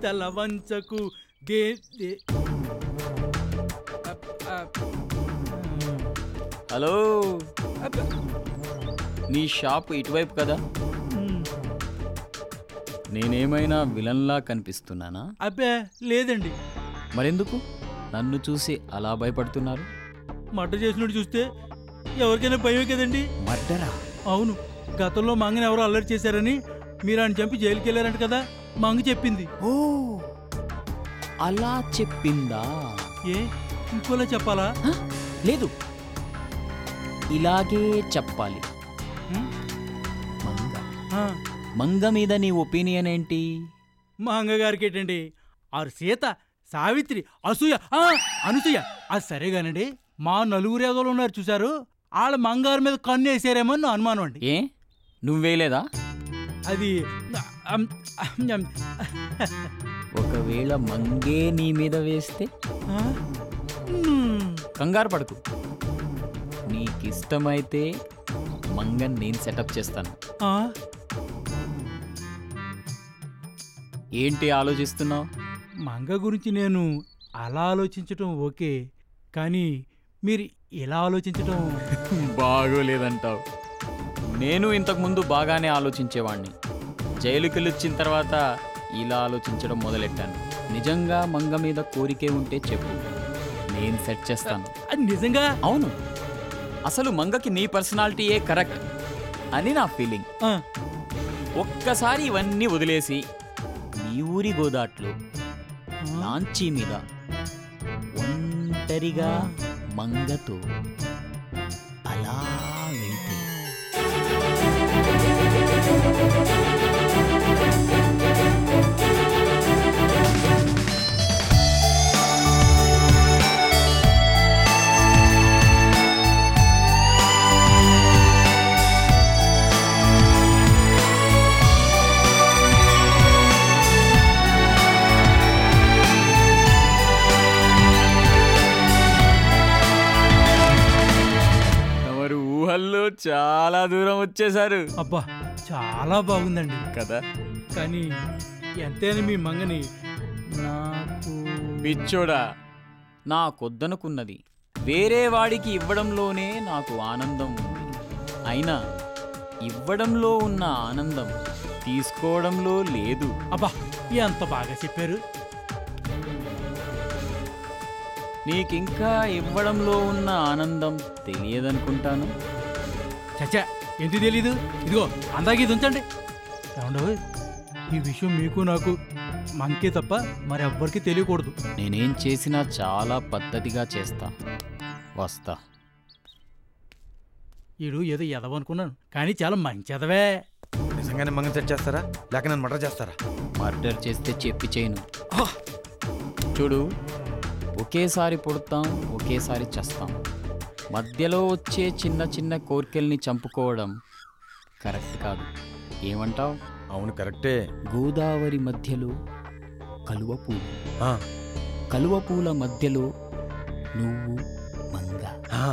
తల వంచకు దే దే అప్, అప్. హలో అప్, నీ షాప్ ఇటువైపు కదా మ్. నేనేమైనా విలన్లా కనిపిస్తున్నానా అబ్బే లేదండి మరెందుకు నన్ను చూసి అలా భయపడుతున్నారు మర్డర్ చేసినట్టు చూస్తే ఎవరికైనా భయమే కదండి మర్డరా అవును గతంలో మంగని ఎవరో అల్లరి చేశారని మీరు ఆయన చంపి జైలుకి వెళ్ళారంట కదా మంగ చెప్పింది ఓ అలా చెప్పిందా ఏ ఇంకోలా చెప్పాలా హ? లేదు ఇలాగే చెప్పాలి మ్? మంగ ఆ, మంగ మీద నీ ఒపీనియన్ ఏంటి మా అంగగారికి ఏంటండి ఆరు సీత సావిత్రి అసూయ ఆ, అనసూయ అది సరేగానండి మా నలుగురు ఏదోలు ఉన్నారు చూశారు వాళ్ళ మంగారు మీద కన్ను వేసారేమో అని నా అనుమానం అండి ఏ నువ్వేలేదా అది అమ్, అమ్, ఒకవేళ మంగే నీ మీద వేస్తే ఆ? మ్. కంగారు పడకు నీకిష్టమైతే మంగన్ నేను సెటప్ చేస్తాను ఆ? ఏంటి ఆలోచిస్తున్నావు మంగ గురించి నేను అలా ఆలోచించటం ఓకే కానీ మీరు ఇలా ఆలోచించటం బాగోలేదంటావు నేను ఇంతకుముందు బాగానే ఆలోచించేవాణ్ణి జైలుకి వచ్చిన తర్వాత ఇలా ఆలోచించడం మొదలెట్టాను నిజంగా మంగ మీద కోరికే ఉంటే చెప్పు నేను సెట్ చేస్తాను అది నిజంగా అవును అసలు మంగకి నీ పర్సనాలిటీయే కరెక్ట్ అని నా ఫీలింగ్ ఆ, ఒక్కసారి ఇవన్నీ వదిలేసి మీ ఊరి గోదాట్లో ఆ, లాంచీ మీద ఒంటరిగా మంగతో అలా వెళ్తే తమరు ఊహల్లో చాలా దూరం వచ్చేశారు అబ్బా చాలా బాగుందండి కదా కానీ ఎంతైనా మీ మంగని నాకు పిచ్చోడా నాకొద్దనుకున్నది వేరే వాడికి ఇవ్వడంలోనే నాకు ఆనందం ఉంది అయినా ఇవ్వడంలో ఉన్న ఆనందం తీసుకోవడంలో లేదు అబ్బా ఎంత బాగా చెప్పారు నీకింకా ఇవ్వడంలో ఉన్న ఆనందం తెలియదనుకుంటాను చచ్చా ఎందుకు తెలీదు ఇదిగో అందాక ఇది ఉంచండి ఏమండవు ఈ విషయం మీకు నాకు మంకే తప్ప మరి ఎవ్వరికి తెలియకూడదు నేనేం చేసినా చాలా పద్ధతిగా చేస్తా వస్తా ఈడు ఏదో ఎదవనుకున్నాను కానీ చాలా మంచి ఎదవే నిజంగానే మంగం సెట్ చేస్తారా లేక నన్ను మర్డర్ చేస్తారా మర్డర్ చేస్తే చెప్పి చేయను చూడు ఒకేసారి పుడతాం ఒకేసారి చస్తాం మధ్యలో వచ్చే చిన్న చిన్న కోరికల్ని చంపుకోవడం కరెక్ట్ కాదు ఏమంటావ్ అవును కరెక్టే గోదావరి మధ్యలో కలువ పూలు ఆ, కలువ పూల మధ్యలో నువ్వు మంగ ఆ.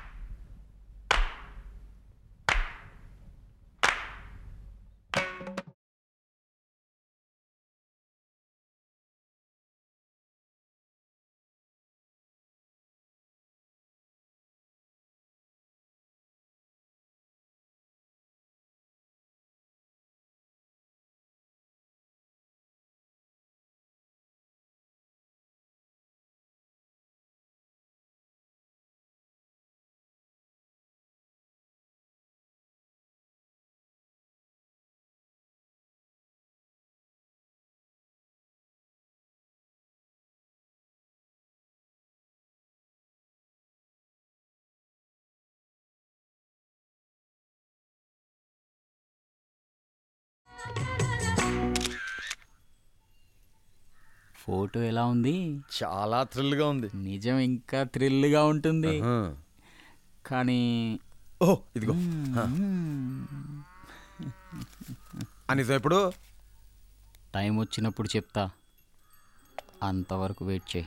ఫోటో ఎలా ఉంది చాలా థ్రిల్గా ఉంది నిజం ఇంకా థ్రిల్గా ఉంటుంది ఆ. కానీ ఓ ఇదిగో ఆ. ఆ నిజం ఎప్పుడు టైం వచ్చినప్పుడు చెప్తా అంతవరకు వెయిట్ చేయి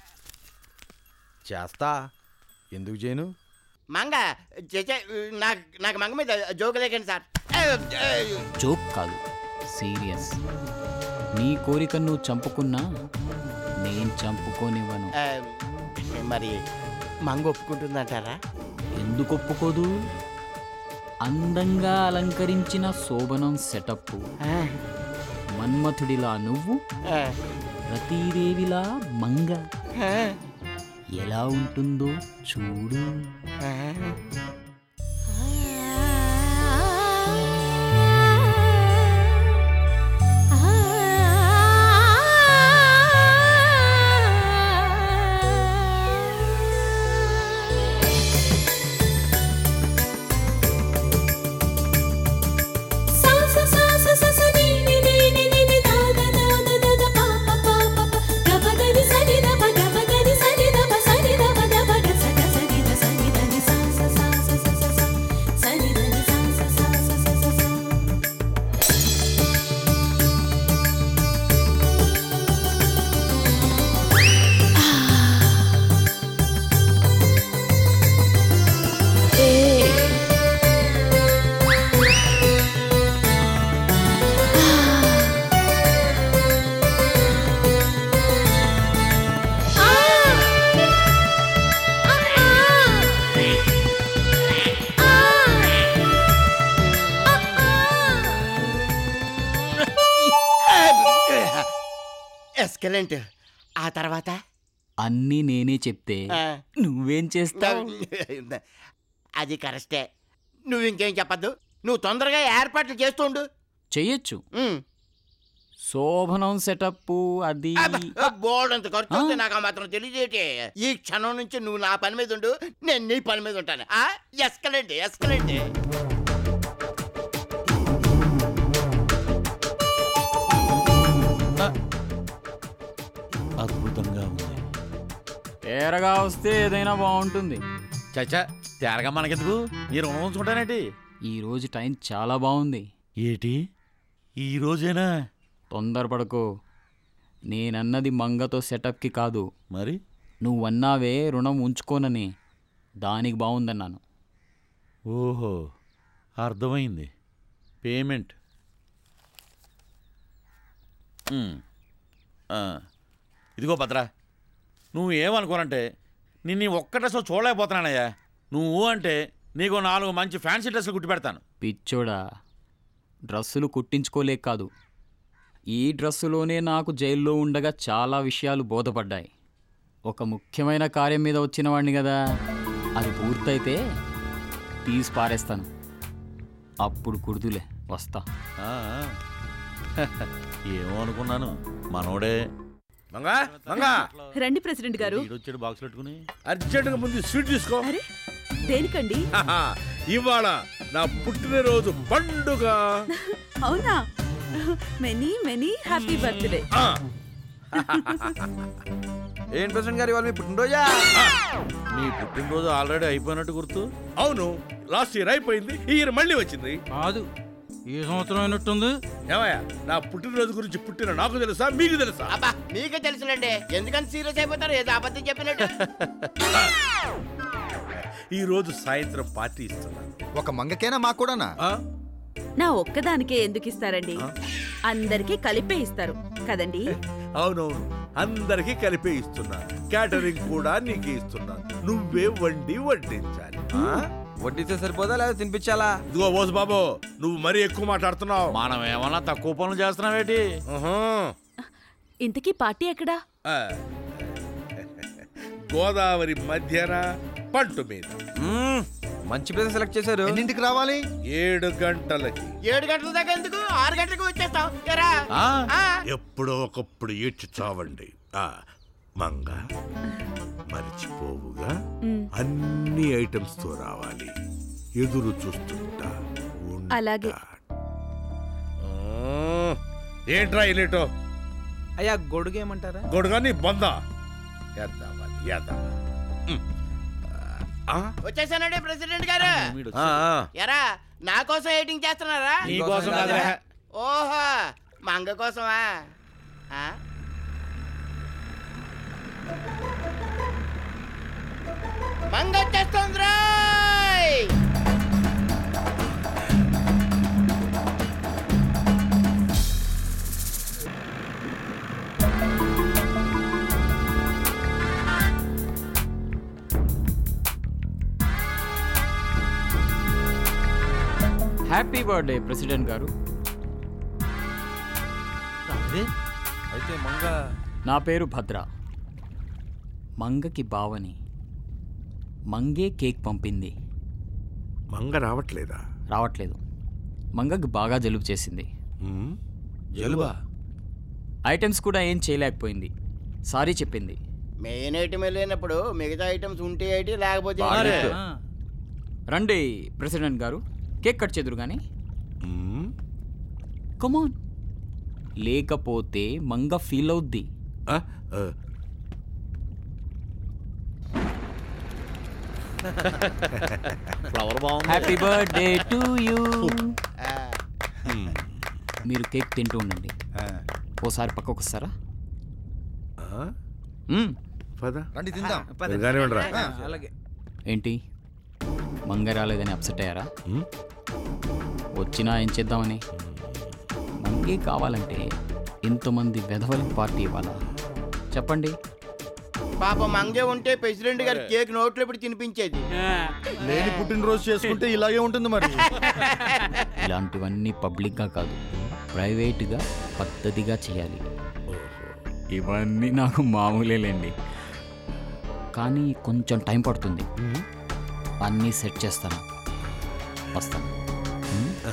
చేస్తా ఎందుకు చేయను మంగ చేచే నాకు నాకు మంగ మీద జోకు లేకండి సార్ ఏ, ఏ, జోక్ కాదు సీరియస్ నీ కోరికను నువ్వు చంపుకున్నా నేను చంపుకోనివ్వను ఆ, మరి మంగ ఒప్పుకుంటుందంటారా ఎందుకు ఒప్పుకోదు అందంగా అలంకరించిన శోభనం సెటప్ ఆ, మన్మథుడిలా నువ్వు ఆ, రతీదేవిలా మంగ ఆ, ఎలా ఉంటుందో చూడు ఆ. ఎస్కలెంట్ ఆ తర్వాత అన్నీ నేనే చెప్తే ఆ, నువ్వేం చేస్తావు అది కరెక్టే నువ్వు ఇంకేం చెప్పద్దు నువ్వు తొందరగా ఏర్పాట్లు చేస్తుండు చెయ్యొచ్చు ఉమ్. శోభనం సెటప్ అది బోర్డు అంత ఖర్చు ఆ? వస్తే నాకు ఆ మాత్రం తెలియజేటి ఈ క్షణం నుంచి నువ్వు నా పని మీద ఉండు నేను నీ పని మీద ఉంటాను ఆ ఎస్కలేండి ఎస్కలేండి అద్భుతంగా ఉంది తేరగా వస్తే ఏదైనా బాగుంటుంది చచ్చా తేరగా మనకెందుకు ఈ రుణం ఉంచుకుంటానేటి ఈ రోజు టైం చాలా బాగుంది ఏటి ఈ రోజేనా తొందరపడకు నేనన్నది మంగతో సెటప్కి కాదు మరి నువ్వన్నావే రుణం ఉంచుకోనని దానికి బాగుందన్నాను ఓహో అర్థమైంది పేమెంట్ ఉమ్. ఆ, ఇదిగో భద్రా నువ్వు ఏమనుకోనంటే నిన్ను ఈ ఒక్క డ్రెస్ చూడలేకపోతున్నానయ్యా నువ్వు అంటే నీకు నాలుగు మంచి ఫ్యాన్సీ డ్రెస్సులు కుట్టి పెడతాను పిచ్చోడా డ్రస్సులు కుట్టించుకోలేక కాదు ఈ డ్రస్సులోనే నాకు జైల్లో ఉండగా చాలా విషయాలు బోధపడ్డాయి ఒక ముఖ్యమైన కార్యం మీద వచ్చిన వాడిని కదా అది పూర్తయితే తీసి పారేస్తాను అప్పుడు కుడుదులే వస్తా ఆ, ఏమో అనుకున్నాను మనోడే మంగా మంగా రండి ప్రెసిడెంట్ గారు వచ్చాడు బాక్స్ పెట్టుకుని అర్జెంటుగా ముందు స్వీట్ తీసుకో అరే దేనికండి హహ, ఇవాళ నా పుట్టినరోజు పండుగ అవునా మెనీ మెనీ హ్యాపీ బర్త్డే ఆ, ఏంటి ప్రెసిడెంట్ గారు ఇవాళ మీ పుట్టినరోజా నీ పుట్టినరోజు ఆల్రెడీ అయిపోయినట్టు గుర్తు అవును లాస్ట్ ఇయర్ అయిపోయింది ఈ ఇయర్ మళ్ళీ వచ్చింది కాదు ఈ సంవత్సరం అయినట్టుంది ఏమయ్యా నా పుట్టినరోజు గురించి పుట్టిన నాకు తెలుసా మీకు తెలుసా అబ్బా మీకే తెలుసులేండి ఎందుకంత సీరియస్ అయిపోతారు ఏదో అబద్ధం చెప్పినట్టు ఈ రోజు సాయంత్రం పార్టీ ఇస్తున్నాను ఒక మంగకేనా మాకు కూడానా ఆ? నా ఒక్కదానికే ఎందుకు ఇస్తారండి అందరికీ కలిపే ఇస్తారు కదండి అవునవును అందరికీ కలిపే ఇస్తున్నాను క్యాటరింగ్ కూడా నీకే ఇస్తున్నాను నువ్వే వండి వడ్డించాలి ఆ? వడ్డీతే సరిపోదా లేదా తినిపించాలా ఇదిగో బోసు బాబు నువ్వు మరీ ఎక్కువ మాట్లాడుతున్నావు మనం ఏమన్నా తక్కువ పనులు చేస్తున్నావేటి ఆహా. ఇంతకీ పార్టీ ఎక్కడా ఆ. గోదావరి మధ్యన పంటు మీద మంచి ప్లేస్ సెలెక్ట్ చేశారు ఎన్నింటికి రావాలి ఏడు గంటలకి ఏడు గంటల దాకా ఎందుకు ఆరు గంటలకు వచ్చేస్తాం ఎరా ఆ? ఆ, ఎప్పుడో ఒకప్పుడు ఏడ్చి చావండి ఆ మంగ మరిచిపోవుగా మ్, అన్ని ఐటమ్స్ తో రావాలి ఎదురు చూస్తుంటా ఉంటా. అలాగే. ఆ, ఏంట్రా ఇలేటో అయ్యా గొడుగు ఏమంటారా గొడుగాని బొంద ఎద్దామని ఎద్దాం ఆ? వచ్చేసానండి ప్రెసిడెంట్ గారు ఎరా నా కోసం ఎయిటింగ్ చేస్తున్నారా నీకోసం కాదురా. ఓహో మంగ కోసమా ఆ? మంగ వచ్చేస్తుంది రాయ్ హ్యాపీ బర్త్డే ప్రెసిడెంట్ గారు అదే అయితే మంగ నా పేరు భద్ర మంగకి బావని మంగే కేక్ పంపింది మంగ రావట్లేదా రావట్లేదు మంగకి బాగా జలుబు చేసింది ఉమ్, జలుబా ఐటమ్స్ కూడా ఏం చేయలేకపోయింది సారీ చెప్పింది మెయిన్ ఐటమ్ వెళ్ళినప్పుడు మిగతా ఐటమ్స్ ఉంటే ఏంటి లేకపోతే మరే. ఏంటి? ఆ, రండి ప్రెసిడెంట్ గారు కేక్ కట్ చేదురు కానీ ఉమ్, కమాన్ లేకపోతే మంగ ఫీల్ అవుద్ది ఆ, ఆ, ఫ్లవర్ బాగుంది హ్యాపీ బర్త్డే టు యూ ఆ, మీరు కేక్ తింటూ ఉండండి ఆ. ఓసారి పక్కకు వస్తారా ఆ, మ్మ్. పద రండి తిందాం మీరు కానివ్వండి రా ఏంటి మంగ రాలేదని అప్సెట్ అయ్యారా ఉమ్, వచ్చినా ఏం చేద్దామని మంగే కావాలంటే ఎంతమంది వెధవలకి పార్టీ ఇవ్వాలా చెప్పండి పాప మంగే ఉంటే ప్రెసిడెంట్ గారి కేక్ నోట్లో ఇప్పుడు తినిపించేది లేని పుట్టినరోజు చేసుకుంటే ఇలాగే ఉంటుంది మరి ఇలాంటివన్నీ పబ్లిక్గా కాదు ప్రైవేట్గా పద్ధతిగా చేయాలి ఇవన్నీ నాకు మామూలేలేండి కానీ కొంచెం టైం పడుతుంది అన్నీ సెట్ చేస్తాను వస్తాను మ్మ్? ఆ,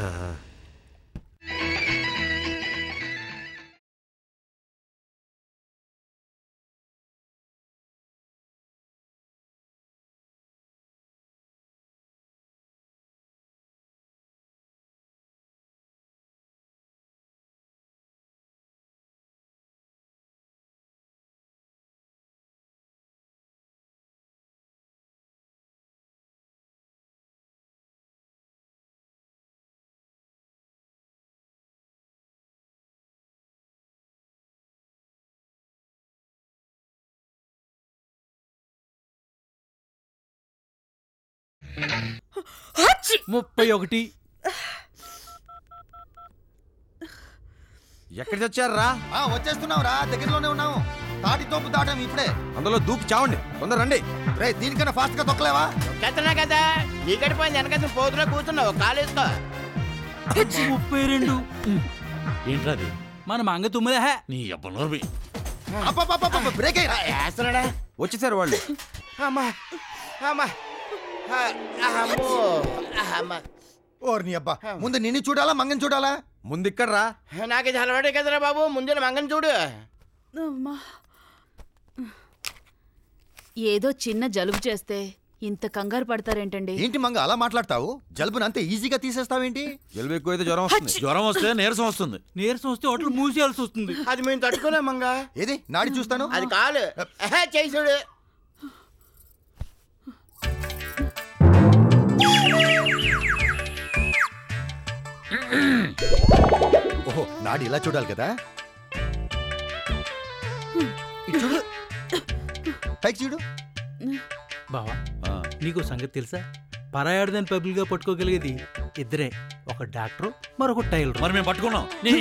ముప్పై ఒకటి ఎక్కడికి వచ్చారా ఆ వచ్చేస్తున్నాం రా దగ్గరలోనే ఉన్నాము తాటి తోపు దాటాం ఇప్పుడే అందులో దూకి చావండి తొందర రండి రే దీనికన్నా ఫాస్ట్ గా తొక్కలేవా చెత్తనా కదా నీ గడిపోయింది వెనక పోతున్నా కూర్చున్నావు కాలేసుకో ముప్పై రెండు ఏంట్రది మన మంగ తుమ్మిదే హే. నీ అబ్బ నోర్మి అబ్బబ్బబ్బబ్బ, బ్రేక్ అయ్యి వేస్తున్నాడా వచ్చేసారు వాళ్ళు అమ్మా అమ్మా ఆ, అమ్మో అమ్మా ఓర్ని అబ్బా ముందు నిన్ను చూడాలా మంగని చూడాలా ముందు ఇక్కడ రా నాకు ఇది అలవాటే కదరా బాబు ముందు మంగని చూడు అమ్మా. ఏదో చిన్న జలుబు చేస్తే ఇంత కంగారు పడతారేంటండి ఏంటి మంగ అలా మాట్లాడతావు జలుబుని అంతే ఈజీగా తీసేస్తావేంటి జలుబు ఎక్కువైతే జ్వరం వస్తుంది జ్వరం వస్తే నీరసం వస్తుంది నీరసం వస్తే హోటల్ మూసేయాల్సి వస్తుంది అది మేము తట్టుకోలేం మంగా ఏది నాడి చూస్తాను అది కాలు ఎహే, చేయి చూడు ఓహో నాడి ఇలా చూడాలి కదా ఇటు చూడు పైకి చూడు బావా నీకు సంగతి తెలుసా పరాయాడదని పబ్లిక్ గా పట్టుకోగలిగేది ఇద్దరే ఒక డాక్టర్ మరొక టైలర్ మరి మేము పట్టుకున్నాం నీ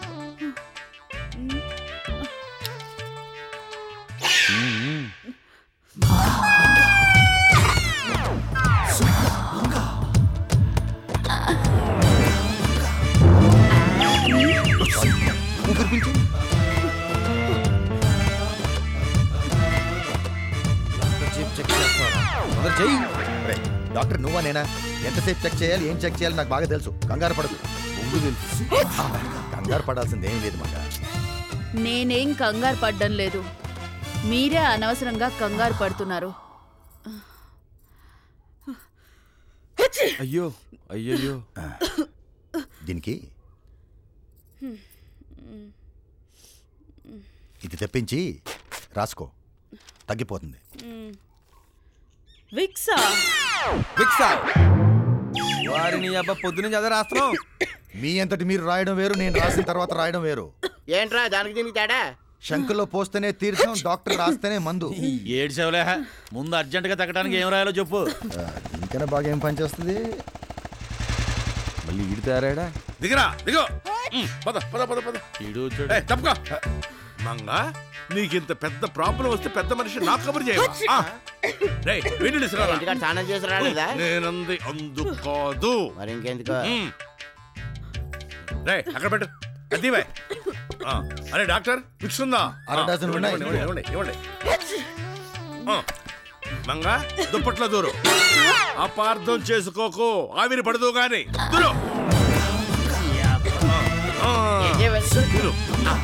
ఊపిరి పీల్చు చెక్ చేస్తారా తొందర చెయ్యి రే, డాక్టర్ నువ్వా నేనా ఎంతసేపు చెక్ చేయాలి ఏం చెక్ చేయాలి నాకు బాగా తెలుసు కంగారు పడదు ఒంగు తెలుసు ఆ, కంగారు పడాల్సింది ఏం లేదు మంగ నేనేం కంగారు పడ్డం లేదు మీరే అనవసరంగా కంగారు పడుతున్నారు అయ్యో అయ్యయ్యో దీనికి ఇది తెప్పించి రాసుకో తగ్గిపోతుంది విక్సా విక్సా వారిని అబ్బా పొద్దునుంచి అదే రాస్తున్నాం మీ అంతటి మీరు రాయడం వేరు నేను రాసిన తర్వాత రాయడం వేరు ఏంట్రా దానికి దీనికి తేడా శంకులో పోస్తేనే తీర్థం డాక్టర్ రాస్తేనే మందు ఏడు సేవలే ముందు అర్జెంటుగా తగ్గడానికి ఏం రాయాలో చెప్పు ఆ, దీనికన్నా బాగా ఏం పని చేస్తుంది మళ్ళీ ఈడు తయారాడా దిగరా దిగో ఉమ్, పద పద పద పద ఈడు చూడు. ఏయ్, తప్పుకో మంగ నీకింత పెద్ద ప్రాబ్లం వస్తే పెద్ద మనిషి నాకు కబురు చేయవా రే వీడిని తీసుకురా ఇంటికాడ స్నానం చేసి రాలేదా నేనంది అందు కాదు మరి ఇంకెందుకు ఉమ్, రే అక్కడ పెట్టు అద్దీవే ఆ, అరే డాక్టర్ ఫిక్స్ ఉందా అర డజన్ ఇవ్వండి, ఉన్నాయి. ఇవ్వండి, ఇవ్వండి, ఇవ్వండి. ఆ, మంగా దుప్పట్ల దూరు అపార్థం చేసుకోకు ఆవిరి పడదు గాని దూరు ఆ, ఆ, దూరు.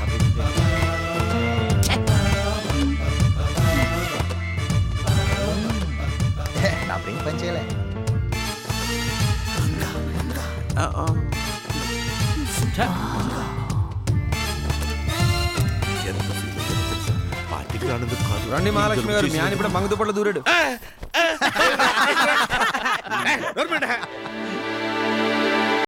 హే, నా బ్రెయిన్ పని చేయలే ఎంత feel అయ్యానో తెలుసా? పార్టీకి రానందుకు కాదు. రండి మహాలక్ష్మి గారు మీ చేసినందుకు. ఆయన ఇప్పుడు మంగ దుప్పట్లు దూరాడు నోరు మూయండి.